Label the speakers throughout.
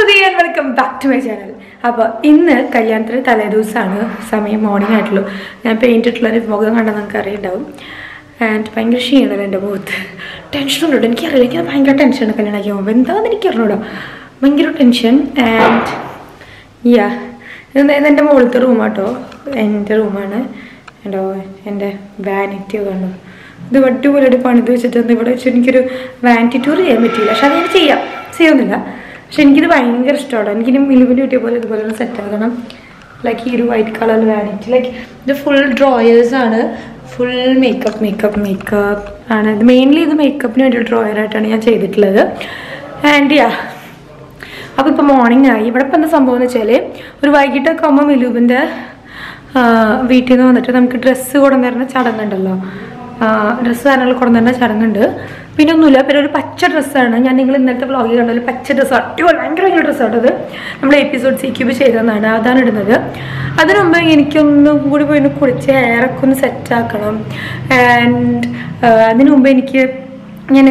Speaker 1: Sudhi and welcome back to my channel അപ്പോൾ ഇന്ന് കല്യാണത്തിന് തലേദിവസമാണ് സമയം മോർണിംഗ് ആയിട്ടുള്ളൂ ഞാൻ പെയിൻ്റ് ഇട്ടുള്ള ഒരു മുഖം കണ്ടാൽ നിങ്ങൾക്ക് അറിയുണ്ടാവും ആൻഡ് ഭയങ്കര ക്ഷീണമല്ല എൻ്റെ മുഖത്ത് ടെൻഷൻ ഉണ്ട് എനിക്കറിയില്ല എനിക്ക് ഭയങ്കര ടെൻഷനാണ് കല്യാണമാക്കി പോകുമ്പോൾ എന്താണെന്ന് എനിക്കറിഞ്ഞൂടാ ഭയങ്കര ടെൻഷൻ ആൻഡ് യാ ഇത് എൻ്റെ മുകളിലത്തെ റൂമാട്ടോ എൻ്റെ റൂമാണ് എൻ്റെ എൻ്റെ വാനിറ്റി കണ്ടു ഇത് അടിപൊളിയായിട്ട് പണിത് വെച്ചിട്ടുണ്ട് ഇവിടെ വെച്ച് എനിക്കൊരു വാനിറ്റി ടൂർ ചെയ്യാൻ പറ്റിയില്ല പക്ഷെ അത് ഞാൻ ചെയ്യാം ചെയ്യുന്നില്ല പക്ഷെ എനിക്കിത് ഭയങ്കര ഇഷ്ടമാണ് എനിക്കിനി മിലുവിൻ്റെ കിട്ടിയ പോലെ ഇതുപോലെ ഒന്ന് സെറ്റ് ആക്കണം ലൈക്ക് ഈ ഒരു വൈറ്റ് കളർ വാനിറ്റി ലൈക്ക് ഇത് ഫുൾ ഡ്രോയേഴ്സ് ആണ് ഫുൾ മേക്കപ്പ് മേക്കപ്പ് മേക്കപ്പ് ആണ് ഇത് മെയിൻലി ഇത് മേക്കപ്പിന് വേണ്ടി ഡ്രോയർ ആയിട്ടാണ് ഞാൻ ചെയ്തിട്ടുള്ളത് ആൻഡ് യാ അപ്പോൾ ഇപ്പോൾ മോർണിംഗ് ആയി ഇവിടെ ഇപ്പം എന്താ സംഭവം എന്ന് വെച്ചാൽ ഒരു വൈകിട്ടൊക്കെ ആകുമ്പോൾ മിലൂബിൻ്റെ വീട്ടിൽ നിന്ന് വന്നിട്ട് നമുക്ക് ഡ്രസ്സ് കൊണ്ടുവന്നിരുന്ന ചടങ്ങുണ്ടല്ലോ ഡ്രസ്സ് കാര്യങ്ങൾ കൊണ്ടുവന്നിരുന്ന ചടങ്ങുണ്ട് പിന്നെ ഒന്നുമില്ല പിന്നെ ഒരു പച്ച ഡ്രസ്സാണ് ഞാൻ നിങ്ങൾ ഇന്നലത്തെ വ്ളോഗിൽ കണ്ട ഒരു പച്ച ഡ്രസ്സ് അടിപൊളി ഭയങ്കര ഭയങ്കര ഡ്രസ്സാണ് അത് നമ്മൾ എപ്പിസോഡ് സി ക്യൂബ് ചെയ്തതാണ് അതാണ് ഇടുന്നത് അതിനു മുമ്പ് എനിക്കൊന്നും കൂടി പോയി ഒന്ന് കുളിച്ച് ഹെയറൊക്കെ ഒന്ന് സെറ്റാക്കണം ആൻഡ് അതിനു മുമ്പ് എനിക്ക് ഞാൻ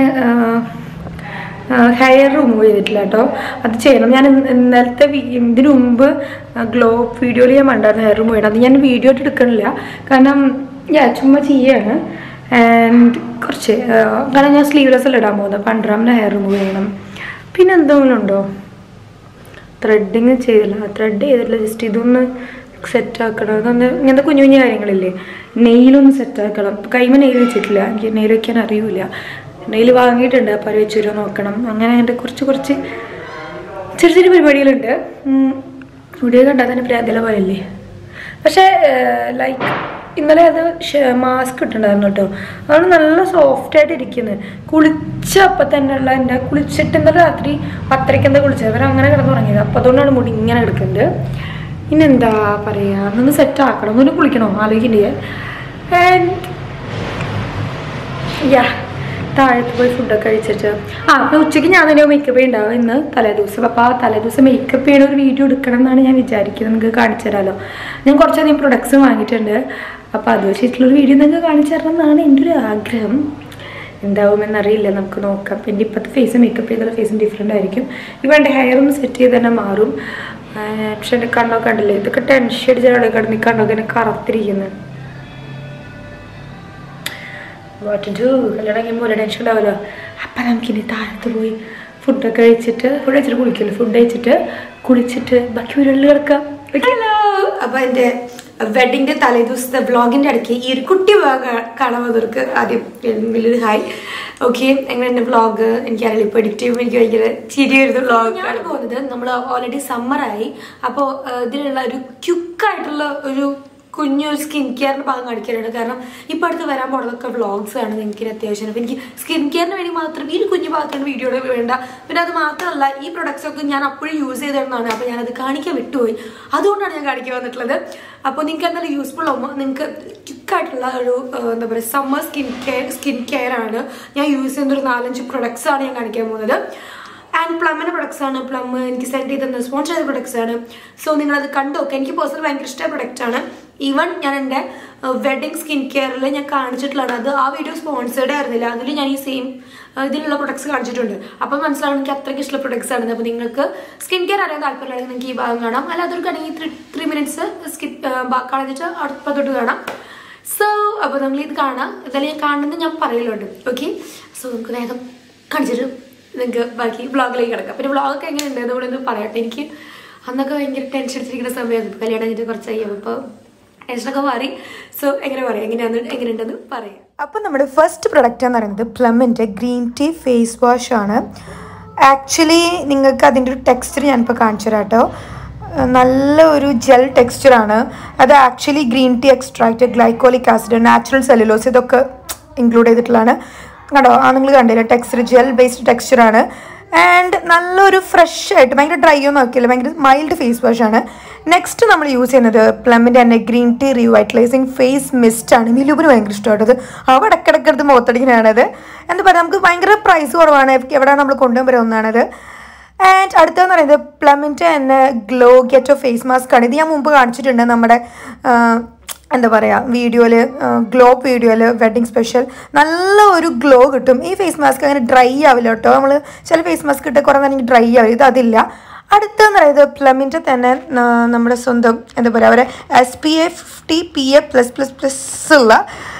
Speaker 1: ഹെയർ റിമൂവ് ചെയ്തിട്ടില്ല കേട്ടോ അത് ചെയ്യണം ഞാൻ ഇന്ന- ഇന്നലത്തെ വി- ഇതിനു മുമ്പ് ഗ്ലോ വീഡിയോയിൽ ഞാൻ കണ്ടായിരുന്നു ഹെയർ റിമൂവ് ചെയ്യണം അത് ഞാൻ വീഡിയോ ആയിട്ട് എടുക്കണില്ല കാരണം ഞാൻ ചുമ്മാ ചെയ്യാണ് ആൻഡ് കുറച്ച് ആ, കാരണം ഞാൻ സ്ലീവ്ലെസ് അല്ല ഇടാൻ പോകുന്നത് പണ്ടറാമിന് ഹെയർ റിമൂവ് ചെയ്യണം പിന്നെ എന്തെങ്കിലും ഉണ്ടോ ത്രെഡിങ് ചെയ്തില്ല ത്രെഡ് ചെയ്തിട്ടില്ല ജസ്റ്റ് ഇതൊന്ന് സെറ്റ് ആക്കണം അതൊന്ന് ഇങ്ങനത്തെ കുഞ്ഞു കുഞ്ഞു കാര്യങ്ങളില്ലേ നെയിലൊന്ന് സെറ്റ് ആക്കണം കൈമ നെയിൽ വെച്ചിട്ടില്ല എനിക്ക് നെയിൽ വെക്കാൻ അറിയൂല നെയിൽ വാങ്ങിയിട്ടുണ്ട് അപ്പോൾ അത് വെച്ചൊരു നോക്കണം അങ്ങനെ എൻ്റെ കുറച്ച് കുറച്ച് ചെറിയ ചെറിയ പരിപാടികളുണ്ട് ഉം, വീഡിയോ കണ്ടാൽ തന്നെ പ്രാന്തല പോലല്ലേ പക്ഷേ ലൈക്ക് ഇന്നലെ അത് മാസ്ക് ഇട്ടിട്ടുണ്ടായിരുന്നു കേട്ടോ അതാണ് നല്ല സോഫ്റ്റ് ആയിട്ട് ഇരിക്കുന്നത് കുളിച്ച അപ്പം തന്നെ ഉള്ള എൻ്റെ കുളിച്ചിട്ട് ഇന്നലെ രാത്രി പത്തരയ്ക്ക് എന്താ കുളിച്ചത് അവർ അങ്ങനെ കിടന്ന് തുടങ്ങിയത് അപ്പം അതുകൊണ്ടാണ് മുടി ഇങ്ങനെ കിടക്കുന്നത് ഇനി എന്താ പറയുക ഒന്ന് സെറ്റ് ആക്കണം ഒന്നും കുളിക്കണോ ആലോചിക്കണ്ടേ ആൻഡ് യാ താഴത്ത് പോയി ഫുഡൊക്കെ കഴിച്ചിട്ട് ആ അപ്പോൾ ഉച്ചയ്ക്ക് ഞാൻ തന്നെ മേക്കപ്പ് ഉണ്ടാവും ഇന്ന് തലേദിവസം അപ്പോൾ ആ തലേദിവസം മേക്കപ്പ് ചെയ്യണ ഒരു വീഡിയോ എടുക്കണം എന്നാണ് ഞാൻ വിചാരിക്കുന്നത് നിങ്ങൾക്ക് കാണിച്ചു തരാമല്ലോ ഞാൻ കുറച്ചധികം പ്രൊഡക്ട്സ് വാങ്ങിയിട്ടുണ്ട് അപ്പോൾ അത് വെച്ചിട്ടുള്ളൊരു വീഡിയോ നിങ്ങൾക്ക് കാണിച്ചു തരണം എന്നാണ് എൻ്റെ ഒരു ആഗ്രഹം എന്താവുമെന്നറിയില്ല നമുക്ക് നോക്കാം പിന്നെ ഇപ്പോഴത്തെ ഫേസ് മേക്കപ്പ് ചെയ്തുള്ള ഫേസും ഡിഫറെൻ്റ് ആയിരിക്കും ഇപ്പോൾ എൻ്റെ ഹെയർ ഒന്ന് സെറ്റ് ചെയ്ത് തന്നെ മാറും ആ, പക്ഷെ എൻ്റെ കണ്ണൊക്കെ കണ്ടില്ലേ ഇതൊക്കെ ടെൻഷൻ അടിച്ചാൽ കിടന്ന് ഈ കണ്ണൊക്കെ എന്നെ കറുത്തിരിക്കുന്നത് വാട്ട് ഡു കല്യാണം കഴിയുമ്പോൾ ഒരു ടെൻഷൻ ഉണ്ടാവുമല്ലോ അപ്പം നമുക്കിനി താഴത്ത് പോയി ഫുഡൊക്കെ കഴിച്ചിട്ട് ഫുഡ് കഴിച്ചിട്ട് കുളിക്കില്ല ഫുഡ് കഴിച്ചിട്ട് കുളിച്ചിട്ട് ബാക്കി വീടുകളിൽ കിടക്കാം ഹലോ അപ്പം എൻ്റെ വെഡിങ്ങിൻ്റെ തലേദിവസത്തെ വ്ളോഗിൻ്റെ ഇടയ്ക്ക് ഈ ഒരു കുട്ടി വ്ളോഗ് കാണാൻ വന്നവർക്ക് ആദ്യം വലിയൊരു ഹായ് ഓക്കെ എങ്ങനെ എൻ്റെ വ്ളോഗ് എനിക്കറിയില്ല ഇപ്പോൾ എഡിറ്റ് ചെയ്യുമ്പോൾ എനിക്ക് ഭയങ്കര ചിരി വരുന്ന വ്ളോഗ് ഞാൻ പോകുന്നത് നമ്മൾ ഓൾറെഡി സമ്മറായി അപ്പോൾ ഇതിലുള്ള ഒരു ക്യുക്കായിട്ടുള്ള ഒരു കുഞ്ഞൊരു സ്കിൻ കെയറിന്റെ ഭാഗം കാണിക്കാനാണ് കാരണം ഇപ്പൊ അടുത്ത് വരാൻ പോണതൊക്കെ വ്ളോഗ്സ് ആണ് നിങ്ങൾക്ക് അത്യാവശ്യം അപ്പൊ എനിക്ക് സ്കിൻ കെയറിന് വേണ്ടി മാത്രം ഈ ഒരു കുഞ്ഞു ഭാഗത്താണ് വീഡിയോ വേണ്ട പിന്നെ അത് മാത്രമല്ല ഈ പ്രൊഡക്ട്സ് ഒക്കെ ഞാൻ അപ്പോഴും യൂസ് ചെയ്തിരുന്നതാണ് അപ്പൊ ഞാനത് കാണിക്കാൻ വിട്ടുപോയി അതുകൊണ്ടാണ് ഞാൻ കാണിക്കാൻ വന്നിട്ടുള്ളത് അപ്പോൾ നിങ്ങൾക്ക് എന്തായാലും യൂസ്ഫുൾ ആവുമ്പോൾ നിങ്ങൾക്ക് ക്വിക്കായിട്ടുള്ള ഒരു ആ, എന്താ പറയുക summer skin care skin care ആണ് ഞാൻ യൂസ് ചെയ്യുന്ന ഒരു നാലഞ്ച് പ്രൊഡക്ട്സ് ആണ് ഞാൻ കാണിക്കാൻ പോകുന്നത് ആൻഡ് പ്ലമ്മിന്റെ പ്രൊഡക്ട്സ് ആണ് പ്ലം എനിക്ക് സെൻഡ് ചെയ്ത സ്പോൺസർ ചെയ്ത പ്രൊഡക്ട്സ് ആണ് സോ നിങ്ങൾ അത് കണ്ടോക്കെ എനിക്ക് പേഴ്സണൽ ഭയങ്കര ഇഷ്ടമായ പ്രൊഡക്റ്റ് ആണ് ഈവൻ ഞാൻ എൻ്റെ വെഡിങ് സ്കിൻ കെയറിൽ ഞാൻ കാണിച്ചിട്ടുള്ളതാണ് അത് ആ വീഡിയോ സ്പോൺസേർഡ് ആയിരുന്നില്ല അതിൽ ഞാൻ ഈ സെയിം ഇതിലുള്ള പ്രൊഡക്ട്സ് കാണിച്ചിട്ടുണ്ട് അപ്പം മനസ്സിലാവും എനിക്ക് അത്രയ്ക്ക് ഇഷ്ടമുള്ള പ്രൊഡക്ട്സ് ആണ് അപ്പോൾ നിങ്ങൾക്ക് സ്കിൻ കെയർ അറിയാൻ താല്പര്യമുണ്ടെങ്കിൽ നിങ്ങൾക്ക് ഈ ഭാഗം കാണാം അല്ലാത്തവർക്കാണെങ്കിൽ ത്രീ ത്രീ മിനിറ്റ്സ് സ്കിപ്പ് കളഞ്ഞിട്ട് അടുപ്പത്തോട്ട് കാണാം സോ അപ്പോൾ നമ്മൾ ഇത് കാണാം ഇതെല്ലാം ഞാൻ കാണുന്നത് ഞാൻ പറയലുണ്ട് ഓക്കെ സോ നമുക്ക് വേഗം കാണിച്ചിട്ട് നിങ്ങൾക്ക് ബാക്കി വ്ളോഗിലേക്ക് കിടക്കാം പിന്നെ വ്ളോഗൊക്കെ എങ്ങനെയുണ്ട് എന്ന് കൂടെ ഒന്ന് പറയട്ടെ എനിക്ക് അന്നൊക്കെ ഭയങ്കര ടെൻഷൻ അടിച്ചിരിക്കുന്ന സമയമായിരുന്നു ഇപ്പൊ കല്യാണം കഴിഞ്ഞിട്ട് കുറച്ച് കഴിയും ഇപ്പോൾ ടെൻഷനൊക്കെ മാറി സോ എങ്ങനെ പറയാം എങ്ങനെയാന്ന് എങ്ങനെയുണ്ടെന്ന് പറയാം
Speaker 2: അപ്പോൾ നമ്മുടെ ഫസ്റ്റ് പ്രൊഡക്റ്റ് എന്ന് പറയുന്നത് പ്ലമ്മിൻ്റെ ഗ്രീൻ ടീ ഫേസ് വാഷ് ആണ് ആക്ച്വലി നിങ്ങൾക്ക് അതിൻ്റെ ഒരു ടെക്സ്ചർ ഞാനിപ്പോൾ കാണിച്ചു തരാം കേട്ടോ നല്ല ഒരു ജെൽ ടെക്സ്ചറാണ് അത് actually green tea extract glycolic acid natural cellulose ഇതൊക്കെ ഇൻക്ലൂഡ് ചെയ്തിട്ടുള്ളതാണ് കണ്ടോ ആ നിങ്ങൾ കണ്ടില്ല ടെക്സ്ചർ ജെൽ ബേസ്ഡ് ടെക്സ്ചറാണ് ആൻഡ് നല്ലൊരു ഫ്രഷ് ആയിട്ട് ഭയങ്കര ഡ്രൈ ഒന്നും ആക്കിയില്ല ഭയങ്കര മൈൽഡ് ഫേസ് വാഷ് ആണ് നെക്സ്റ്റ് നമ്മൾ യൂസ് ചെയ്യുന്നത് പ്ലമ്മിൻ്റെ തന്നെ green tea revitalising face mist ആണ് മിലുബിന് ഭയങ്കര ഇഷ്ടമായിട്ടത് അവ ഇടയ്ക്കിടയ്ക്കടുത്ത് മുഖത്തടിക്കുന്നതാണത് എന്താ പറയുക നമുക്ക് ഭയങ്കര പ്രൈസ് കുറവാണ് എവിടെ നമ്മൾ കൊണ്ടുവരുന്ന ഒന്നാണത് ആൻഡ് അടുത്തതെന്ന് പറയുന്നത് പ്ലമിൻ്റെ തന്നെ ഗ്ലോ ഗെറ്റോ ഫേസ് മാസ്ക് ആണ് ഇത് ഞാൻ മുമ്പ് കാണിച്ചിട്ടുണ്ട് നമ്മുടെ ആ, എന്താ പറയുക വീഡിയോയിൽ ഗ്ലോബ് വീഡിയോയിൽ വെഡിങ് സ്പെഷ്യൽ നല്ല ഒരു ഗ്ലോ കിട്ടും ഈ ഫേസ് മാസ്ക് അങ്ങനെ ഡ്രൈ ആവില്ല കേട്ടോ നമ്മൾ ചില ഫേസ് മാസ്ക് ഇട്ട് കുറേ നേരം ഡ്രൈ ആവില്ല ഇത് അതില്ല അടുത്തെന്ന് പറയുന്നത് പ്ലമിൻ്റെ തന്നെ ആ, നമ്മുടെ സ്വന്തം എന്താ പറയുക അവരെ S P A fifty P A plus plus plus ഉള്ള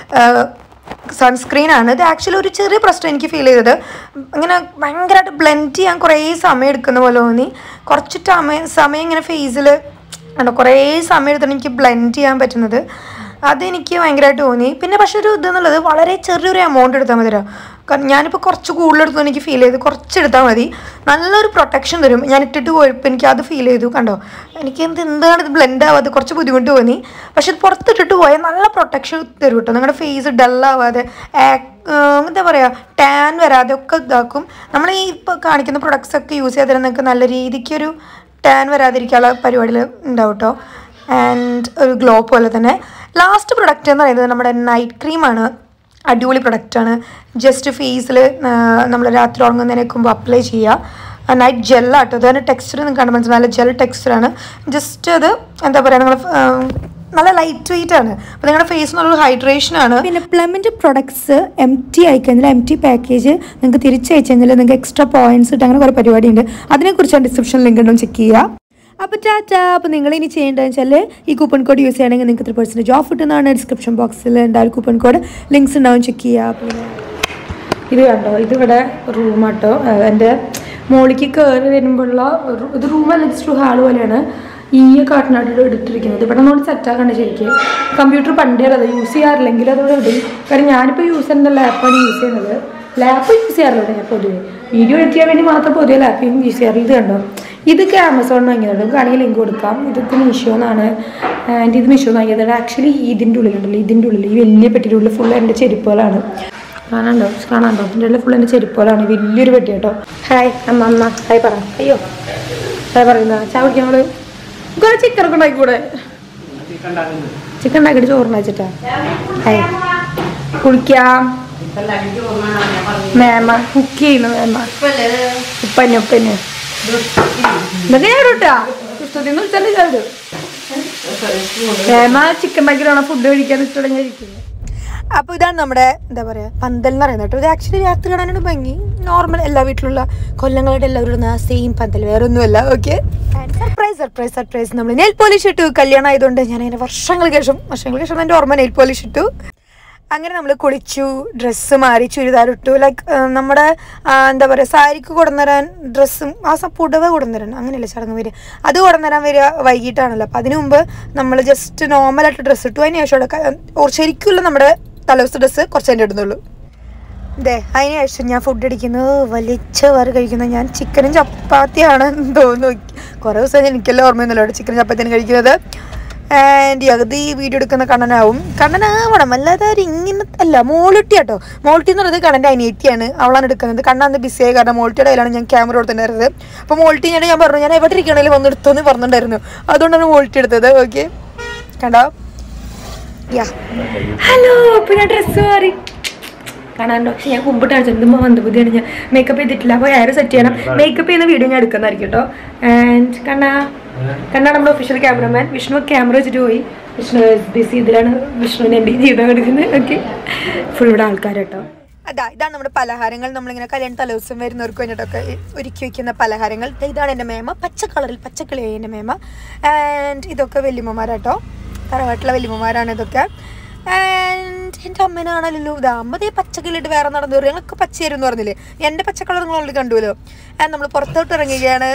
Speaker 2: സൺസ്ക്രീൻ ആണ് ഇത് ആക്ച്വലി ഒരു ചെറിയ പ്രശ്നം എനിക്ക് ഫീൽ ചെയ്തത് ഇങ്ങനെ ഭയങ്കരമായിട്ട് ബ്ലെൻഡ് ചെയ്യാൻ കുറേ സമയം എടുക്കുന്ന പോലെ തോന്നി കുറച്ച് സമയം സമയം ഇങ്ങനെ ഫേസിൽ ഉണ്ടോ കുറേ സമയം എടുത്തിട്ട് എനിക്ക് ബ്ലെൻഡ് ചെയ്യാൻ പറ്റുന്നത് അതെനിക്ക് ഭയങ്കരമായിട്ട് തോന്നി പിന്നെ പക്ഷെ ഒരു ഇതെന്നുള്ളത് വളരെ ചെറിയൊരു എമൗണ്ട് എടുത്താൽ മതി തരാം കാരണം ഞാനിപ്പോൾ കുറച്ച് കൂടുതലെടുത്തു എനിക്ക് ഫീൽ ചെയ്തു കുറച്ച് എടുത്താൽ മതി നല്ലൊരു പ്രൊട്ടക്ഷൻ തരും ഞാൻ ഇട്ടിട്ട് പോയപ്പോൾ എനിക്ക് അത് ഫീൽ ചെയ്തു കണ്ടോ എനിക്ക് എന്ത് എന്താണ് ഇത് ബ്ലെൻഡ് ആവാതെ കുറച്ച് ബുദ്ധിമുട്ട് തോന്നി പക്ഷെ ഇത് പുറത്തിട്ടിട്ട് പോയാൽ നല്ല പ്രൊട്ടക്ഷൻ തരും കേട്ടോ നിങ്ങളുടെ ഫേസ് ഡല്ലാവാതെ എന്താ പറയുക ടാൻ വരാതെ ഒക്കെ ഇതാക്കും നമ്മൾ ഈ ഇപ്പോൾ കാണിക്കുന്ന പ്രൊഡക്ട്സ് ഒക്കെ യൂസ് ചെയ്താൽ നിങ്ങൾക്ക് നല്ല രീതിക്കൊരു ടാൻ വരാതിരിക്കാനുള്ള പരിപാടിയിൽ ഉണ്ടാവും കേട്ടോ ആൻഡ് ഒരു ഗ്ലോ പോലെ തന്നെ ലാസ്റ്റ് പ്രൊഡക്റ്റ് എന്ന് പറയുന്നത് നമ്മുടെ നൈറ്റ് ക്രീമാണ് അടിപൊളി പ്രൊഡക്റ്റാണ് ജസ്റ്റ് ഫേസിൽ നമ്മൾ രാത്രി ഉറങ്ങുന്നതിന് മുമ്പ് അപ്ലൈ ചെയ്യുക നൈറ്റ് ജെല്ലാട്ടോ അതിൻ്റെ ടെക്സ്ചർ നിങ്ങൾക്ക് കണ്ട് മനസ്സിലായി നല്ല ജെൽ ടെക്സ്ചറാണ് ജസ്റ്റ് അത് എന്താ പറയുക നിങ്ങൾ നല്ല ലൈറ്റ് വെയിറ്റ് ആണ് അപ്പോൾ നിങ്ങളുടെ ഫേസിനുള്ളൊരു ഹൈഡ്രേഷൻ ആണ്
Speaker 1: പിന്നെ പ്ലമിൻ്റെ പ്രൊഡക്ട്സ് എം ടി അയക്കഴിഞ്ഞാൽ എം ടി പാക്കേജ് നിങ്ങൾക്ക് തിരിച്ചയച്ചു കഴിഞ്ഞാൽ നിങ്ങൾക്ക് എക്സ്ട്രാ പോയിന്റ്സ് ഇട്ട് അങ്ങനെ കുറേ പരിപാടിയുണ്ട് അതിനെക്കുറിച്ച് ഡിസ്ക്രിപ്ഷൻ ലിങ്ക് ഉണ്ടോ ചെക്ക് ചെയ്യുക അപ്പോൾ ടാറ്റ അപ്പോൾ നിങ്ങൾ ഇനി ചെയ്യേണ്ടതെന്ന് വെച്ചാൽ ഈ കൂപ്പൺ കോഡ് യൂസ് ചെയ്യണമെങ്കിൽ നിങ്ങൾക്ക് ത്രീ പെർസെൻറ്റേജ് ഓഫ് കിട്ടുന്നതാണ് ഡിസ്ക്രിപ്ഷൻ ബോക്സിൽ ഉണ്ടാവും കൂപ്പൺ കോഡ് ലിങ്ക്സ് ഉണ്ടാവും ചെക്ക് ചെയ്യുക അപ്പോൾ ഇത് കണ്ടോ ഇതിവിടെ റൂമാട്ടോ എൻ്റെ മോളിക്ക് കയറി വരുമ്പോഴുള്ള ഒരു- ഇത് റൂമല്ല ജസ്റ്റ് ഒരു ഹാള് പോലെയാണ് ഈ കാട്ടിനായിട്ട് എടുത്തിരിക്കുന്നത് ഇവിടെ നമ്മൾ സെറ്റാക്കണ്ട ശരിക്കും കമ്പ്യൂട്ടർ പണ്ടേ അത് യൂസ് ചെയ്യാറില്ലെങ്കിൽ അതോടെ ഇടും കാരണം ഞാനിപ്പോൾ യൂസ് ചെയ്യുന്ന ലാപ്പാണ് യൂസ് ചെയ്യുന്നത് ലാപ്പ് യൂസ് ചെയ്യാറില്ല ഞാൻ പൊതുവെ വീഡിയോ എഡിറ്റ് ചെയ്യാൻ വേണ്ടി മാത്രം പൊതുവെ ലാപ്പ് യൂസ് ചെയ്യാറില്ല ഇത് കണ്ടോ ഇതൊക്കെ ആമസോണിൽ വാങ്ങിയതാണ് കാണെങ്കിൽ ലിങ്ക് കൊടുക്കാം ഇതൊക്കെ മീഷോന്നാണ് ആൻഡ് ഇത് മീഷോ വാങ്ങിയതാണ് ആക്ച്വലി ഇതിൻ്റെ ഉള്ളിലുണ്ടല്ലോ ഇതിൻ്റെ ഉള്ളിൽ ഈ വലിയ പെട്ടിയുടെ ഉള്ളിൽ ഫുൾ എൻ്റെ ചെരുപ്പുകളാണ് കാണാണ്ടോ കാണാണ്ടോ ഇതിൻ്റെ ഉള്ളിൽ ഫുൾ എൻ്റെ ചെരുപ്പുകളാണ് വലിയൊരു പെട്ടി കേട്ടോ ഹായ് അമ്മ അമ്മ ഹായ് പറ അയ്യോ ഹായ് പറയുന്ന ചായ കുടിക്കാൻ നമ്മള് കുറേ ചിക്കൻ ഒക്കെ ഉണ്ടാക്കിക്കൂടെ ചിക്കൻ ഉണ്ടാക്കിയിട്ട് ചോറുണ്ടാച്ചിട്ടാ ഹായ് കുളിക്കാം മേമ കുക്ക് ചെയ്യുന്നു മേമ ഉപ്പന്നെ ഉപ്പന്നെ ഇതൊക്കെ ഞാൻ ഇട്ടാ ഇഷ്ടത്തിൽ നിന്ന് വിളിച്ചാൽ ചാടും മേമ ചിക്കൻ ഉണ്ടാക്കിയിട്ടാണ് ഫുഡ് കഴിക്കാൻ തുടങ്ങിയിരിക്കുന്നത്
Speaker 2: അപ്പോൾ ഇതാണ് നമ്മുടെ എന്താ പറയുക പന്തൽ എന്ന് പറയുന്നത് കേട്ടോ ഇത് ആക്ച്വലി രാത്രി കാണാനാണ് ഭംഗി നോർമൽ എല്ലാ വീട്ടിലുള്ള കൊല്ലങ്ങളുടെ എല്ലാവരും ഇടുന്ന സെയിം പന്തൽ വേറെ ഒന്നുമല്ല ഓക്കെ സർപ്രൈസ് സർപ്രൈസ് സർപ്രൈസ് നമ്മൾ നെയിൽ പോളിഷ് ഇട്ടു കല്യാണം ആയതുകൊണ്ട് ഞാൻ അങ്ങനെ വർഷങ്ങൾക്ക് ശേഷം വർഷങ്ങൾക്ക് ശേഷം എൻ്റെ ഓർമ്മ നെയിൽ പോളിഷ് ഇട്ടു അങ്ങനെ നമ്മൾ കുളിച്ചു ഡ്രസ്സ് മാറി ചുരിദാർ ഇട്ടു ലൈക്ക് നമ്മുടെ ആ, എന്താ പറയുക സാരിക്ക് കൊടുന്നരാൻ ഡ്രസ്സും ആ സ പുടവ കൊടുന്നരാൻ അങ്ങനെയല്ല ചടങ്ങ് വരിക അത് കൊടുന്നരാൻ വരിക വൈകിട്ടാണല്ലോ അപ്പം അതിനു മുമ്പ് നമ്മൾ ജസ്റ്റ് നോർമലായിട്ട് ഡ്രസ്സ് ഇട്ടു അതിന് ശേഷം അവിടെ ക- ഓ, ശരിക്കുള്ള നമ്മുടെ തലേദിവസത്തെ ഡ്രസ്സ് കുറച്ച് എൻ്റെ ഇടുന്നുള്ളൂ അതെ അതിന് ശേഷം ഞാൻ ഫുഡ് അടിക്കുന്നു വലിച്ച വേറെ കഴിക്കുന്നു ഞാൻ ചിക്കനും ചപ്പാത്തിയാണ് തോന്നുന്നു കുറേ ദിവസം എനിക്കെല്ലാം ഓർമ്മയൊന്നുമില്ല അവിടെ ചിക്കനും ചപ്പാത്തിയാണ് കഴിക്കുന്നത് ആൻഡ് അത് ഈ വീഡിയോ എടുക്കുന്ന കണ്ണനാവും കണ്ണനാവണം അല്ലാതെ ഒരു ഇങ്ങനെ അല്ല മോളിട്ടി കേട്ടോ മോളിട്ടി എന്ന് പറയുന്നത് കണ്ണൻ്റെ അനിയത്തിയാണ് അവളാണ് എടുക്കുന്നത് കണ്ണന്ന് ബിസിയായി കാരണം മോളിറ്റിയുടെ കയ്യിലാണ് ഞാൻ ക്യാമറ കൊടുത്തിട്ടുണ്ടായിരുന്നത് അപ്പോൾ മോളിറ്റി ഞാൻ ഞാൻ പറഞ്ഞു ഞാൻ എവിടെ ഇരിക്കണമെങ്കിലും വന്ന് എടുത്തോന്ന് പറഞ്ഞിട്ടുണ്ടായിരുന്നു അതുകൊണ്ടാണ് മോളിറ്റി എടുത്തത് ഓക്കെ കണ്ടോ യാ
Speaker 1: ഹലോ അപ്പൊ ഞാൻ ഡ്രസ്സ് മാറി കാണാണ്ടോ പക്ഷെ ഞാൻ കുമ്പിട്ട് കാണിച്ചിട്ടുണ്ട് മന്ദബുദ്ധിയാണ് ഞാൻ മേക്കപ്പ് ചെയ്തിട്ടില്ല അപ്പോൾ ഹെയർ സെറ്റ് ചെയ്യണം മേക്കപ്പ് ചെയ്യുന്ന വീഡിയോ ഞാൻ എടുക്കുന്നതായിരിക്കും കേട്ടോ ആൻഡ് കണ്ണാ കണ്ണാ നമ്മുടെ ഒഫീഷ്യൽ ക്യാമറമാൻ വിഷ്ണു ക്യാമറ വെച്ചിട്ട് പോയി വിഷ്ണു ബിസി ഇതിലാണ് വിഷ്ണുവിന് എൻ്റെ ജീവിതം എടുക്കുന്നത് ഓക്കെ ഫുൾ ഇവിടെ ആൾക്കാർ കേട്ടോ
Speaker 2: അതാ ഇതാണ് നമ്മുടെ പലഹാരങ്ങൾ നമ്മളിങ്ങനെ കല്യാണ തലേദിവസം വരുന്നവർക്ക് വേണ്ടിയിട്ടൊക്കെ ഇ- ഒരുക്കി വെക്കുന്ന പലഹാരങ്ങൾ ദേ ഇതാണ് എൻ്റെ മേമ പച്ച കളറിൽ പച്ചക്കിളിയായി എൻ്റെ മേമ ആൻഡ് ഇതൊക്കെ വല്യമ്മമാരാട്ടോ തറവാട്ടിലെ വല്യമ്മമാരാണ് ഇതൊക്കെ ആൻഡ് എൻ്റെ അമ്മനാണല്ലോ ഇത് അമ്മ ദേ പച്ചക്കിളിട്ട് വേറെ നടന്നു വരും ഞങ്ങൾക്ക് പച്ചയായിരുന്നു പറഞ്ഞില്ലേ എൻ്റെ പച്ച കളർ നിങ്ങൾ ഓൾറെഡി കണ്ടുവല്ലോ ആൻഡ് നമ്മൾ പുറത്തോട്ട് ഇറങ്ങുകയാണ്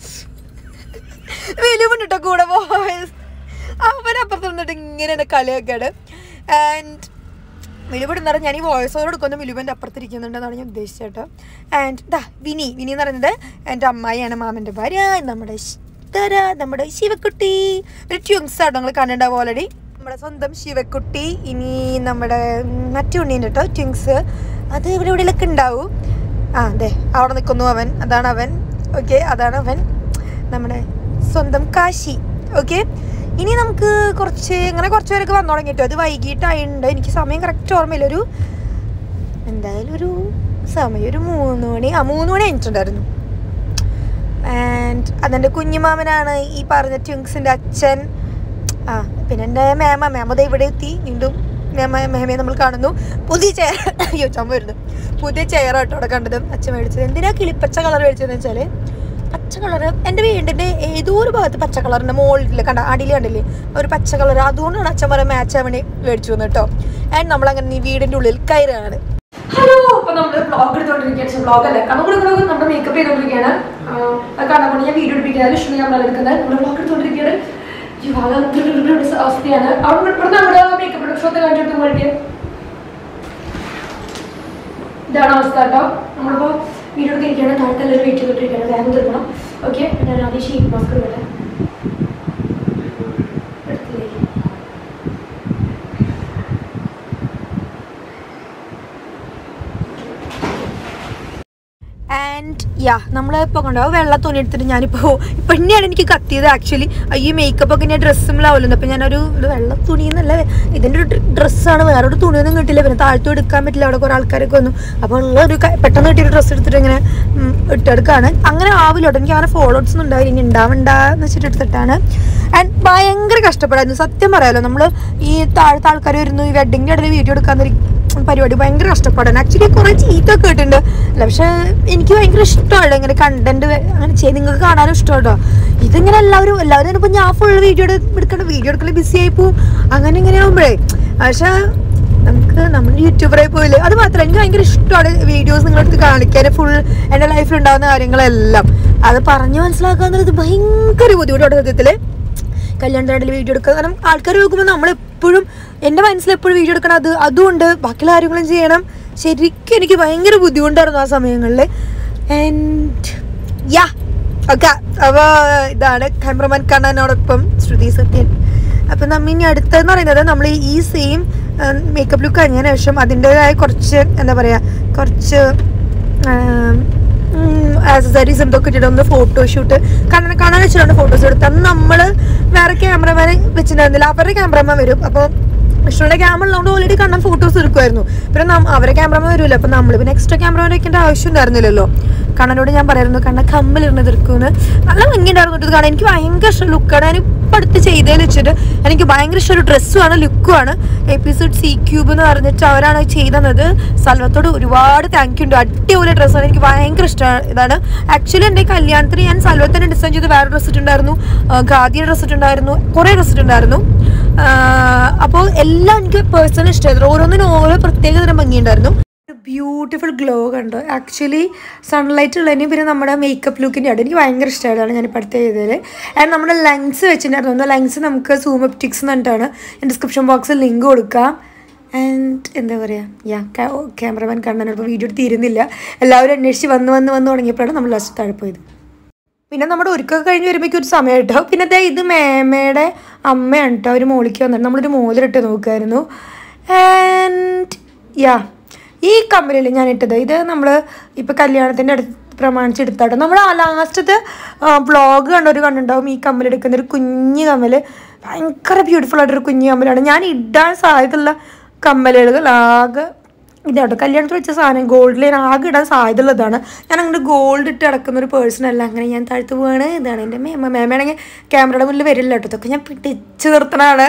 Speaker 2: വലിയ കൂടെ ബോയ്സ് അവനപ്പുറത്ത് നിന്നിട്ട് ഇങ്ങനെ എന്നെ കളിയാക്കാണ് ആൻഡ് മിലുവിടുന്ന് പറഞ്ഞാൽ ഞാൻ ഈ വോയിസ് ഓവർ എടുക്കുന്ന മിലുവിൻ്റെ അപ്പുറത്തിരിക്കുന്നുണ്ടെന്നാണ് ഞാൻ ഉദ്ദേശിച്ചത് കേട്ടോ ആൻഡ് ദാ വിനി വിനി എന്ന് പറയുന്നത് എൻ്റെ അമ്മായിയാണ് മാമൻ്റെ ഭാര്യ നമ്മുടെ ഇഷ്ടര നമ്മുടെ ശിവക്കുട്ടി ഒരു ട്യൂങ്സ് ആട്ടോ നിങ്ങൾ കണ്ടിട്ടുണ്ടാവും ഓൾറെഡി നമ്മുടെ സ്വന്തം ശിവക്കുട്ടി ഇനി നമ്മുടെ മറ്റുണ്ണീൻ്റെ കേട്ടോ ട്യൂങ്സ് അത് ഇവിടെ ഇവിടെയൊക്കെ ഉണ്ടാവും ആ അതെ അവിടെ നിൽക്കുന്നു അവൻ അതാണ് അവൻ ഓക്കെ അതാണ് അവൻ നമ്മുടെ സ്വന്തം കാശി ഓക്കെ ഇനി നമുക്ക് കുറച്ച് ഇങ്ങനെ കുറച്ച് പേരൊക്കെ വന്നു തുടങ്ങിട്ടോ അത് വൈകിട്ടായിട്ടുണ്ട് എനിക്ക് സമയം കറക്റ്റ് ഓർമ്മയില്ല ഒരു എന്തായാലും ഒരു സമയം ഒരു മൂന്ന് മണി ആ മൂന്ന് മണി കഴിഞ്ഞിട്ടുണ്ടായിരുന്നു ആൻഡ് അതെൻ്റെ കുഞ്ഞുമാമനാണ് ഈ പറഞ്ഞ ട്വിങ്സിൻ്റെ അച്ഛൻ ആ പിന്നെ എൻ്റെ മേമ മേമ ദേ ഇവിടെ എത്തി വീണ്ടും മേമ മേമയെ നമ്മൾ കാണുന്നു പുതിയ ചെയർ അയ്യോ ചമ്മ വരുന്നു പുതിയ ചെയർ ആട്ടോ അവിടെ കണ്ടത് അച്ഛൻ മേടിച്ചത് എന്തിനാ കിളിപ്പച്ച കളർ മേടിച്ചതെന്ന് വെച്ചാൽ പച്ച കളർ എൻ്റെ വീടിൻ്റെ ഏതോ ഒരു ഭാഗത്ത് പച്ച കളറിൻ്റെ മുകളിൽ കണ്ട അടിയിൽ കണ്ടില്ലേ ഒരു പച്ച കളർ അതുകൊണ്ടാണ് അച്ഛൻ പറയാൻ മാച്ച് ആവാൻ വേണ്ടി മേടിച്ചു വന്നു കേട്ടോ ആൻഡ് നമ്മളങ്ങനെ ഈ വീടിൻ്റെ ഉള്ളിൽ കയറുകയാണ്
Speaker 1: ഹലോ അപ്പൊ നമ്മള് ബ്ലോഗ് എടുത്തോണ്ടിരിക്കുകയാണ് ബ്ലോഗ് അല്ല കണ്ണുകൂടി കൂടെ നമ്മുടെ മേക്കപ്പ് ചെയ്തോണ്ടിരിക്കുകയാണ് കണ്ണുകൊണ്ട് ഞാൻ വീഡിയോ എടുപ്പിക്കുന്നത് ലക്ഷ്മി നമ്മൾ എടുക്കുന്നത് നമ്മൾ ബ്ലോഗ് എടുത്തോണ്ടിരിക്കുകയാണ് ഈ വളരെ ഒരു അവസ്ഥയാണ് അവിടെ ഇവിടെ നമ്മുടെ മേക്കപ്പ് പ്രൊഡക്ഷൻ കണ്ടിട്ട് വേണ്ടി ഇതാണ് അവസ്ഥ കേട്ടോ നമ്മളിപ്പോ വീഡിയോ എടുത്തിരിക്കുകയാണ് താഴത്തെ എല്ലാവരും വെയിറ്റ് ചെയ്തോണ്ടിരിക്കുകയാണ് വേഗം തീർക്കണം ഓക്കെ ഞാൻ ആദ്യം ഷീറ്റ് മാസ്ക് ഇടട്ടെ എടുത്തില്ലേ
Speaker 2: ആൻഡ് യാ നമ്മളിപ്പോൾ കണ്ടോ വെള്ള തുണി എടുത്തിട്ട് ഞാനിപ്പോൾ ഇപ്പം തന്നെയാണ് എനിക്ക് കത്തിയത് ആക്ച്വലി ഈ മേക്കപ്പ് ഒക്കെ ഞാൻ ഡ്രസ്സുമിലാവുമല്ലോ അപ്പം ഞാനൊരു ഇത് വെള്ള തുണി എന്നല്ല ഇതിൻ്റെ ഒരു ഡ്രസ്സാണ് വേറെ ഒരു തുണിയൊന്നും കിട്ടില്ല പിന്നെ താഴ്ത്തു എടുക്കാൻ പറ്റില്ല അവിടെ കുറേ ആൾക്കാരൊക്കെ വന്നു അപ്പോൾ ഉള്ള ഒരു ക- പെട്ടെന്ന് കിട്ടിയൊരു ഡ്രസ്സ് എടുത്തിട്ട് ഇങ്ങനെ ഉം, ഇട്ടെടുക്കാണ് അങ്ങനെ ആവില്ല കേട്ടോ എനിക്ക് അങ്ങനെ ഫോളോവേഴ്സ് ഒന്നും ഉണ്ടാവില്ല ഇനി ഉണ്ടാവണ്ടെന്ന് വെച്ചിട്ട് എടുത്തിട്ടാണ് ആൻഡ് ഭയങ്കര കഷ്ടപ്പെടായിരുന്നു സത്യം പറയാലോ നമ്മൾ ഈ താഴത്തെ ആൾക്കാർ വരുന്നു ഈ വെഡിങ്ങിൻ്റെ ഇടയിൽ വീഡിയോ എടുക്കാൻ പരിപാടി ഭയങ്കര കഷ്ടപ്പാടാണ് ആക്ച്വലി കുറേ ചീത്ത ഒക്കെ കേട്ടിട്ടുണ്ട് അല്ല പക്ഷെ എനിക്ക് ഭയങ്കര ഇഷ്ടമാണ് ഇങ്ങനെ കണ്ടന്റ് അങ്ങനെ ചെയ്ത് നിങ്ങൾക്ക് കാണാനും ഇഷ്ടമാണ് കേട്ടോ ഇതിങ്ങനെ എല്ലാവരും എല്ലാവരും ഇപ്പോൾ ഞാൻ ഫുൾ വീഡിയോ എടുക്കണം വീഡിയോ എടുക്കൽ ബിസി ആയി പോവും അങ്ങനെ ഇങ്ങനെ ആകുമ്പോഴേ പക്ഷെ നമുക്ക് നമ്മൾ യൂട്യൂബറായി പോയില്ലേ അത് മാത്രമല്ല എനിക്ക് ഭയങ്കര ഇഷ്ടമാണ് വീഡിയോസ് നിങ്ങളടുത്ത് കാണിക്കാൻ ഫുൾ എൻ്റെ ലൈഫിൽ ഉണ്ടാകുന്ന കാര്യങ്ങളെല്ലാം അത് പറഞ്ഞു മനസ്സിലാക്കുക എന്നുള്ളത് ഭയങ്കര ബുദ്ധിമുട്ടാണ് സത്യത്തിൽ കല്യാണത്തിനായിട്ട് വീഡിയോ എടുക്കുക കാരണം ആൾക്കാർ നോക്കുമ്പോൾ നമ്മളെപ്പോഴും എൻ്റെ മനസ്സിൽ എപ്പോഴും വീഡിയോ എടുക്കണം അത് അതുകൊണ്ട് ബാക്കിയുള്ള കാര്യങ്ങളും ചെയ്യണം ശരിക്കും എനിക്ക് ഭയങ്കര ബുദ്ധിമുട്ടായിരുന്നു ആ സമയങ്ങളിൽ ആൻഡ് യാ ഓക്കെ അപ്പോൾ ഇതാണ് ക്യാമറമാൻ കണ്ണനോടൊപ്പം ശ്രുതി സത്യൻ അപ്പം നമ്മ ഇനി അടുത്തെന്ന് പറയുന്നത് നമ്മൾ ഈ സെയിം മേക്കപ്പ് ലുക്ക് കഴിഞ്ഞതിന് ശേഷം അതിൻ്റെതായ കുറച്ച് എന്താ പറയുക കുറച്ച് ആക്സസറീസ് എന്തൊക്കെ ഇട്ടിട്ട് ഒന്ന് ഫോട്ടോഷൂട്ട് കാണാൻ കാണാൻ വെച്ചിട്ടുണ്ട് ഫോട്ടോസ് എടുത്ത് അന്ന് നമ്മൾ വേറെ ക്യാമറമാനെ വെച്ചിട്ടുണ്ടായിരുന്നില്ല അവരുടെ ക്യാമറമാൻ വരും അപ്പോൾ വിഷ്ണുവിന്റെ ക്യാമറ ഉള്ളതുകൊണ്ട് ഓൾറെഡി കാണാൻ ഫോട്ടോസ് എടുക്കുമായിരുന്നു പിന്നെ നം- അവരെ ക്യാമറമാൻ വരില്ല അപ്പം നമ്മൾ പിന്നെ എക്സ്ട്രാ ക്യാമറമാൻ വെക്കേണ്ട ആവശ്യം ഉണ്ടായിരുന്നില്ലല്ലോ കണ്ണനോട് ഞാൻ പറയായിരുന്നു കണ്ണ കമ്മിലിരുന്ന് തീർക്കുമെന്ന് നല്ല ഭംഗിയുണ്ടായിരുന്നു ഇത് കാണാൻ എനിക്ക് ഭയങ്കര ഇഷ്ടം ലുക്കാണ് ഞാൻ ഇപ്പം അടുത്ത് ചെയ്തതെന്ന് വെച്ചിട്ട് എനിക്ക് ഭയങ്കര ഇഷ്ടം ഒരു ഡ്രസ്സുമാണ് ലുക്കുമാണ് എപ്പിസോഡ് സി ക്യൂബ് എന്ന് പറഞ്ഞിട്ട് അവരാണ് ചെയ്തത് സൽവത്തോട് ഒരുപാട് താങ്ക് യു ഉണ്ട് അടിപൊളി ഡ്രസ്സാണ് എനിക്ക് ഭയങ്കര ഇഷ്ടമാണ് ഇതാണ് ആക്ച്വലി എൻ്റെ കല്യാണത്തിന് ഞാൻ സൽവത്തിനെ ഡിസൈൻ ചെയ്ത് വേറെ ഡ്രസ്സ് ഇട്ടുണ്ടായിരുന്നു ഖാദിയുടെ ഡ്രസ്സ് ഇട്ടുണ്ടായിരുന്നു കുറേ ഡ്രസ്സ് ഇട്ടുണ്ടായിരുന്നു അപ്പോൾ എല്ലാം എനിക്ക് പേഴ്സണൽ ഇഷ്ടമായിരുന്നു ഓരോന്നിനും ഓരോ പ്രത്യേക തരം ഭംഗിയുണ്ടായിരുന്നു ബ്യൂട്ടിഫുൾ ഗ്ലോ കണ്ടു ആക്ച്വലി സൺലൈറ്റ് ഉള്ളതിന് പിന്നെ നമ്മുടെ മേക്കപ്പ് ലുക്കിൻ്റെ ആണ് എനിക്ക് ഭയങ്കര ഇഷ്ടമായതാണ് ഞാൻ ഇപ്പോൾ അടുത്ത് ചെയ്തത് ആൻഡ് നമ്മുടെ ലെൻസ് വെച്ചിട്ടുണ്ടായിരുന്നു ലെൻസ് നമുക്ക് സൂം ഒപ്റ്റിക്സ് എന്ന് പറഞ്ഞിട്ടാണ് ഞാൻ ഡിസ്ക്രിപ്ഷൻ ബോക്സിൽ ലിങ്ക് കൊടുക്കാം ആൻഡ് എന്താ പറയുക യാ ക്യാമറമാൻ കണ്ണനോട് ഇപ്പോൾ വീഡിയോ തീരുന്നില്ല എല്ലാവരും അന്വേഷിച്ച് വന്ന് വന്ന് വന്ന് തുടങ്ങിയപ്പോഴാണ് നമ്മൾ ലാസ്റ്റ് താഴെ പോയത് പിന്നെ നമ്മുടെ ഒരുക്കൊക്കെ കഴിഞ്ഞ് വരുമ്പോഴേക്കും ഒരു സമയം കേട്ടോ പിന്നെ ദേ ഇത് മേമയുടെ അമ്മയാണ് കേട്ടോ ഒരു മോളിക്ക് വന്നിട്ട് നമ്മളൊരു മോതിരിട്ട് നോക്കുമായിരുന്നു ആൻഡ് യാ ഈ കമ്പനിയിൽ ഞാൻ ഇട്ടത് ഇത് നമ്മൾ ഇപ്പോൾ കല്യാണത്തിൻ്റെ അടുത്ത് പ്രമാണിച്ച് എടുത്താട്ടോ നമ്മൾ ആ ലാസ്റ്റത്തെ വ്ളോഗ് കണ്ടൊരു കണ്ടുണ്ടാവും ഈ കമ്മൽ എടുക്കുന്ന ഒരു കുഞ്ഞ് കമ്മൽ ഭയങ്കര ബ്യൂട്ടിഫുൾ ആയിട്ടൊരു കുഞ്ഞ് കമ്മലാണ് ഞാൻ ഇടാൻ സാധ്യതയുള്ള കമ്മലുകൾ ആകെ ഇതാട്ടോ കല്യാണത്തിൽ വെച്ച സാധനം ഗോൾഡിൽ ഞാൻ ആകെ ഇടാൻ സാധ്യതയുള്ളതാണ് ഞാൻ അങ്ങനെ ഗോൾഡ് ഇട്ട് കിടക്കുന്ന ഒരു പേഴ്സൺ അല്ല അങ്ങനെ ഞാൻ താഴ്ത്തു പോവാണ് ഇതാണ് എൻ്റെ മേമ മേമയാണെങ്കിൽ ക്യാമറയുടെ മുന്നിൽ വരില്ല കേട്ടോ ഇതൊക്കെ ഞാൻ പിടിച്ച് നിർത്തണാണ്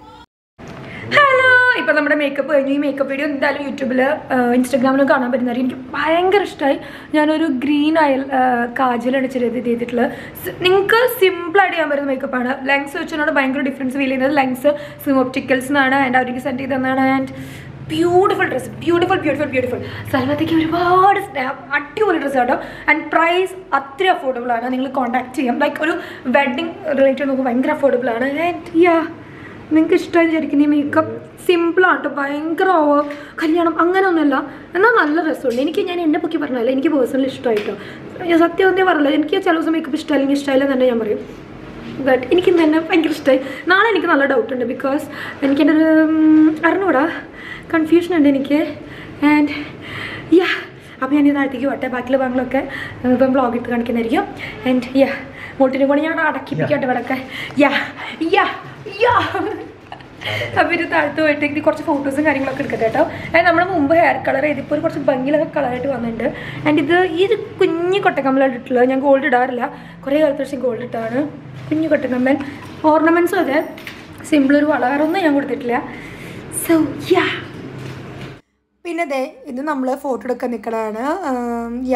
Speaker 1: ഹലോ ഇപ്പൊ നമ്മുടെ മേക്കപ്പ് കഴിഞ്ഞു ഈ മേക്കപ്പ് വീഡിയോ എന്തായാലും യൂട്യൂബിൽ ഇൻസ്റ്റാഗ്രാമിലും കാണാൻ പറ്റുന്നതായി എനിക്ക് ഭയങ്കര ഇഷ്ടമായി ഞാനൊരു ഗ്രീൻ അയൽ കാജലാണ് ചെയ്ത് ചെയ്തിട്ടുള്ളത് നിങ്ങൾക്ക് സിമ്പിളായിട്ട് ചെയ്യാൻ പറ്റുന്ന മേക്കപ്പാണ് ലെങ്സ് വെച്ചതിനോട് ഭയങ്കര ഡിഫറൻസ് ഫീൽ ചെയ്യുന്നത് ലെങ്സ് സിം ഒപ്റ്റിക്കൽസ് എന്നാണ് ആൻഡ് അവർക്ക് സെൻഡ് ചെയ്തതാണ് and beautiful dress beautiful beautiful beautiful സൽവത്തേക്ക് ഒരുപാട് സ്നാ- അടിപൊളി ഡ്രസ്സ് കേട്ടോ ആൻഡ് പ്രൈസ് അത്ര അഫോർഡബിൾ ആണ് നിങ്ങൾ കോൺടാക്ട് ചെയ്യാം ലൈക്ക് ഒരു വെഡിങ് റിലേറ്റഡ് നോക്കുമ്പോൾ ഭയങ്കര അഫോർഡബിൾ ആണ് ആൻഡ് യാ നിങ്ങൾക്ക് ഇഷ്ടമായി വിചാരിക്കുന്ന ഈ മേക്കപ്പ് സിമ്പിളാണ് കേട്ടോ ഭയങ്കര ഓവർ കല്യാണം അങ്ങനെ ഒന്നുമല്ല എന്നാൽ നല്ല രസമുണ്ട് എനിക്ക് ഞാൻ എന്നെ പൊക്കി പറഞ്ഞല്ല എനിക്ക് പേഴ്സണലി ഇഷ്ടമായിട്ടോ ഞാൻ സത്യം ഒന്നേ പറഞ്ഞില്ല എനിക്ക് ചില ദിവസം മേക്കപ്പ് ഇഷ്ടമല്ലെങ്കിൽ ഇഷ്ടമായില്ല തന്നെ ഞാൻ പറയും ബട്ട് എനിക്ക് ഇന്ന് തന്നെ ഭയങ്കര ഇഷ്ടമായി നാളെ എനിക്ക് നല്ല ഡൗട്ട് ഉണ്ട് ബിക്കോസ് എനിക്ക് എൻ്റെ ഒരു ഉം, അറിഞ്ഞൂടാ കൺഫ്യൂഷൻ ഉണ്ട് എനിക്ക് ആൻഡ് യാ അപ്പോൾ ഞാൻ ഈ താഴത്തേക്ക് വട്ടെ ബാക്കിയുള്ള ഭാഗങ്ങളൊക്കെ ഏഹ്, ഇപ്പം ബ്ലോഗ് ഇട്ട് കാണിക്കുന്നതായിരിക്കും ആൻഡ് യാ മോട്ടിനെ കൊണ്ട് ഞാൻ അടക്കിപ്പിക്കട്ടെ ഇവിടെയൊക്കെ യാ യാ യാ അപ്പോൾ ഇത് താഴത്ത് പോയിട്ട് ഇത് കുറച്ച് ഫോട്ടോസും കാര്യങ്ങളൊക്കെ എടുക്കട്ടെ കേട്ടോ ആൻഡ് നമ്മൾ മുമ്പ് ഹെയർ കളർ ചെയ്തിപ്പോൾ ഒരു കുറച്ച് ഭംഗിയിലൊക്കെ കളറായിട്ട് വന്നിട്ടുണ്ട് ആൻഡ് ഇത് ഈ ഒരു കുഞ്ഞു കൊട്ടക്കമ്മലാണ് ഇട്ടുള്ളത് ഞാൻ ഗോൾഡ് ഇടാറില്ല കുറേ കാലത്ത് പക്ഷേ ഗോൾഡ് ഇട്ടാണ് കുഞ്ഞു കൊട്ടക്കമ്മൽ ഓർണമെൻറ്റ്സും അതെ സിമ്പിൾ ഒരു വള വേറെ ഒന്നും ഞാൻ കൊടുത്തിട്ടില്ല സോ യാ
Speaker 2: പിന്നെ ദേ ഇത് നമ്മൾ ഫോട്ടോ എടുക്കാൻ നിൽക്കണതാണ് യാ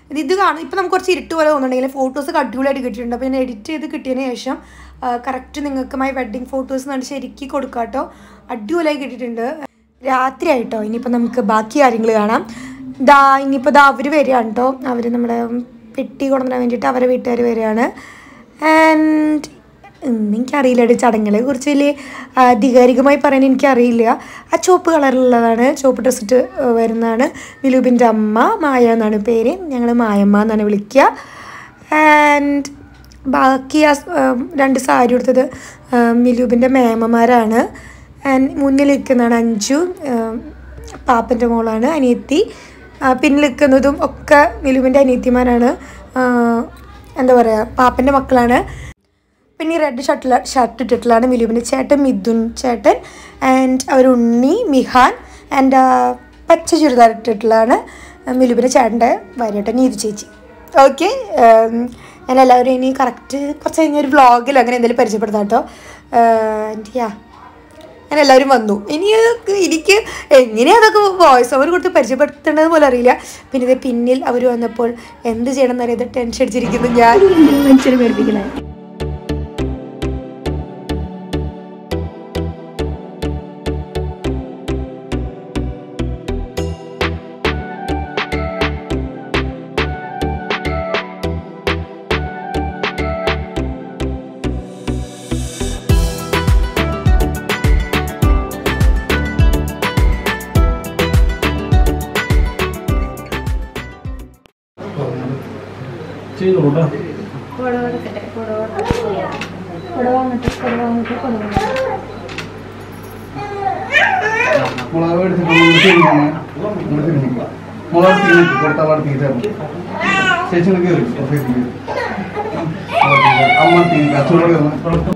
Speaker 2: ഇത് ഇത് കാണും ഇപ്പം നമുക്ക് കുറച്ച് ഇരുട്ട് പോലെ തോന്നുന്നുണ്ടെങ്കിൽ ഫോട്ടോസ് അടിപൊളിയായിട്ട് കിട്ടിയിട്ടുണ്ട് അപ്പോൾ ഞാൻ എഡിറ്റ് ചെയ്ത് കിട്ടിയതിന് ശേഷം കറക്റ്റ് നിങ്ങൾക്ക് മൈ വെഡ്ഡിങ് ഫോട്ടോസ് എന്ന് ശരിക്കും കൊടുക്കാം കേട്ടോ അടിപൊളിയായി കിട്ടിയിട്ടുണ്ട് രാത്രി ആയിട്ടോ ഇനിയിപ്പോൾ നമുക്ക് ബാക്കി കാര്യങ്ങൾ കാണാം ദാ ഇനിയിപ്പോൾ ദാ അവർ വരികയാണ് കേട്ടോ അവർ നമ്മുടെ പെട്ടി കൊണ്ടുവരാൻ വേണ്ടിയിട്ട് അവരെ വീട്ടുകാർ വരികയാണ് ആൻഡ് എനിക്കറിയില്ല ഈ ചടങ്ങുകളെ കുറിച്ച് വലിയ ആധികാരികമായി പറയാൻ എനിക്കറിയില്ല ആ ചുവപ്പ് കളറിലുള്ളതാണ് ചുവപ്പ് ഡ്രസ് ഇട്ട് വരുന്നതാണ് വിലൂപിൻ്റെ അമ്മ മായ എന്നാണ് പേര് ഞങ്ങൾ മായമ്മ എന്നാണ് വിളിക്കുക ആൻഡ് ബാക്കി ആ സ്- ഉം, രണ്ട് സാരി കൊടുത്തത് മിലൂബിൻ്റെ മേമമാരാണ് ആൻഡ് മുന്നിൽ നിൽക്കുന്നതാണ് അഞ്ചു ഉം, പാപ്പൻ്റെ മോളാണ് അനിയത്തി ആ, പിന്നിൽ നിൽക്കുന്നതും ഒക്കെ മിലൂബിൻ്റെ അനിയത്തിമാരാണ് ആ, എന്താ പറയുക പാപ്പൻ്റെ മക്കളാണ് പിന്നെ ഈ റെഡ് ഷർട്ടില ഷർട്ട് ഇട്ടിട്ടുള്ളതാണ് മിലുവിൻ്റെ ചേട്ടൻ മിഥുൻ ചേട്ടൻ ആൻഡ് അവർ ഉണ്ണി മിഹാൻ ആൻഡ് പച്ച ചുരിദാർ ഇട്ടിട്ടുള്ളതാണ് മിലുവിൻ്റെ ചേട്ടൻ്റെ ഭാര്യയുടെ നീതി ചേച്ചി ഓക്കെ ഞാൻ എല്ലാവരും ഇനി കറക്റ്റ് കുറച്ച് കഴിഞ്ഞ ഒരു വ്ളോഗിൽ അങ്ങനെ എന്തെങ്കിലും പരിചയപ്പെടുത്താം കേട്ടോ ആൻഡ് യാ അങ്ങനെ എല്ലാവരും വന്നു ഇനി അതൊക്കെ എനിക്ക് എങ്ങനെയാണ് അതൊക്കെ വോയിസ് ഓവർ കൊടുത്ത് പരിചയപ്പെടുത്തേണ്ടത് പോലെ അറിയില്ല പിന്നെ ഇത് പിന്നിൽ അവർ വന്നപ്പോൾ എന്ത് ചെയ്യണം എന്നറിയാതെ ടെൻഷൻ അടിച്ചിരിക്കുന്നു ഞാൻ
Speaker 1: മനുഷ്യരെ പേടിപ്പിക്കണേ
Speaker 3: ചെയ്തോട്ടാ
Speaker 4: മുളക് എടുത്തിട്ട് നമ്മൾ തിരിഞ്ഞാണ് നമ്മൾ തിരിഞ്ഞില്ല മുളക് തിരിഞ്ഞിട്ട് കൊടുത്താൽ തീർന്നു ചേച്ചിനെ കയറി ഓഫീസിൽ അമ്മ തീ കച്ചവടം കയറുന്നു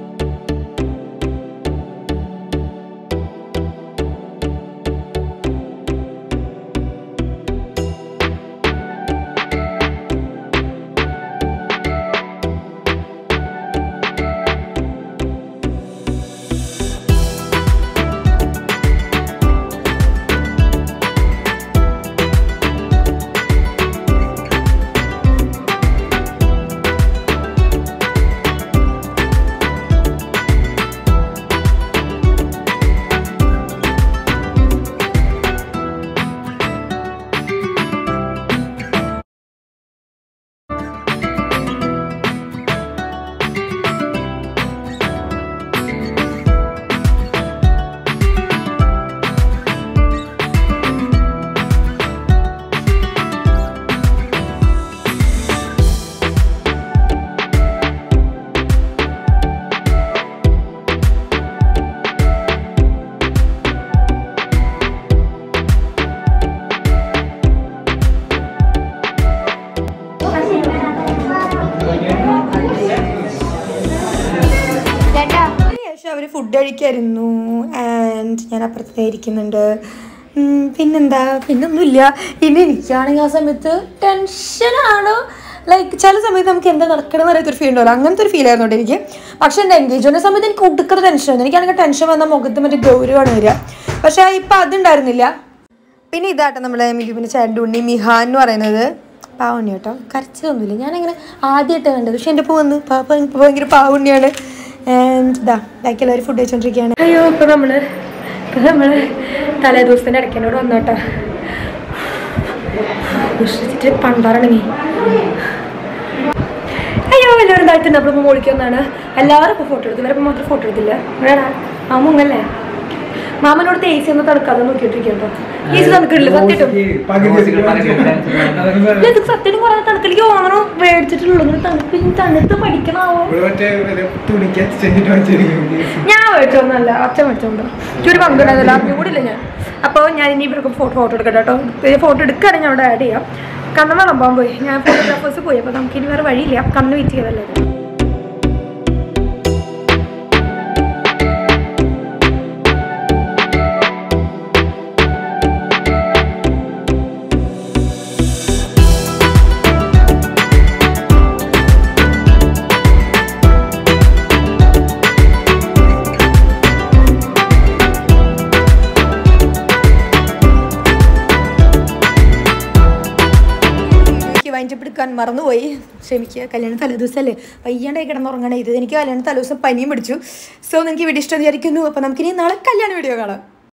Speaker 2: ശേഷം അവർ ഫുഡ് കഴിക്കായിരുന്നു ആൻഡ് ഞാൻ അപ്പുറത്തേ ഇരിക്കുന്നുണ്ട് ഉം, പിന്നെന്താ പിന്നൊന്നുമില്ല പിന്നെ എനിക്കാണെങ്കിൽ ആ സമയത്ത് ടെൻഷനാണ് ലൈക്ക് ചില സമയത്ത് നമുക്ക് എന്താ നടക്കണമെന്ന് അറിയാത്തൊരു ഫീൽ ഉണ്ടാവില്ല അങ്ങനത്തെ ഒരു ഫീൽ ആയിരുന്നു കേട്ടോ എനിക്ക് പക്ഷേ എൻ്റെ എൻഗേജ്മെൻറ്റ് സമയത്ത് എനിക്ക് ഒടുക്കത്തെ ടെൻഷനായിരുന്നു എനിക്കാണെങ്കിൽ ടെൻഷൻ വന്നാൽ മുഖത്ത് മറ്റേ ഗൗരവമാണ് വരിക പക്ഷേ ഇപ്പം അതുണ്ടായിരുന്നില്ല പിന്നെ ഇതാട്ടോ നമ്മുടെ മിലുവിൻ്റെ ചേട്ടൻ്റെ ഉണ്ണി മിഹാൻ എന്ന് പറയുന്നത് പാവുണ്ണി കേട്ടോ കരച്ചതൊന്നുമില്ല ഞാനങ്ങനെ ആദ്യമായിട്ടാണ് കണ്ടത് പക്ഷെ എൻ്റെ ഇപ്പോൾ വന്ന് പാപ്പ ഇപ്പോൾ ഭയങ്കര പാവുണ്ണിയാണ് ആൻഡ് ഇതാ ബാക്കി എല്ലാവരും ഫുഡ് കഴിച്ചോണ്ടിരിക്കുകയാണ്
Speaker 1: അയ്യോ ഇപ്പൊ നമ്മള് ഇപ്പൊ നമ്മള് തലേ ദിവസത്തിന്റെ ഇടയ്ക്കനോട് വന്നോട്ടാ വിശ്വസിച്ചിട്ട് പണ്ടാറണങ്ങി അയ്യോ എല്ലാവരും താഴ്ത്തി നമ്മളിപ്പോൾ മോളിക്ക് വന്നാണ് എല്ലാവരും ഇപ്പോൾ ഫോട്ടോ എടുത്തു ഇവരപ്പോൾ മാത്രം ഫോട്ടോ എടുത്തില്ല വേടാ മാമുങ്ങല്ലേ മാമനോട് എ സി ഒന്ന് തണുക്കാതെ നോക്കിയിട്ടിരിക്കട്ടോ എ സി തണുക്കില്ല സത്യമായിട്ടും ഇത് സത്യമായിട്ടും കുറെ തണുക്കലേക്ക് ഓണറും മേടിച്ചിട്ടുള്ളൂ ഇങ്ങനെ തണുപ്പ് തണുത്ത് പഠിക്കണാവോ ഞാൻ മേടിച്ചോന്നല്ല അച്ഛൻ മേടിച്ചോണ്ടോ ഒരു പങ്കുണ്ടായിരുന്നില്ല അറിഞ്ഞു കൂടില്ല ഞാൻ അപ്പോൾ ഞാൻ ഇനി ഇവർക്ക് ഫോട്ടോ ഫോട്ടോ എടുക്കട്ടെ കേട്ടോ ഫോട്ടോ എടുക്കുകയാണെങ്കിൽ ഞാൻ അവിടെ ആഡ് ചെയ്യാം കണ്ണ് വിളമ്പാൻ പോയി ഞാൻ ഫോട്ടോഗ്രാഫേഴ്സ് പോയി അപ്പോൾ നമുക്ക് ഇനി വേറെ വഴിയില്ല കണ്ണ് വെയിറ്റ് ചെയ്തല്ലേ
Speaker 2: വൈൻഡപ്പ് എടുക്കാൻ മറന്നുപോയി ക്ഷമിക്കുക കല്യാണം തലേദിവസമല്ലേ വയ്യാണ്ടായി കിടന്നുറങ്ങണേ ഇത് എനിക്ക് കല്യാണം തലേദിവസം പനിയും പിടിച്ചു സോ നിങ്ങൾക്ക് വീഡിയോ ഇഷ്ടം വിചാരിക്കുന്നു അപ്പോൾ നമുക്കിനി നാളെ കല്യാണ വീഡിയോ കാണാം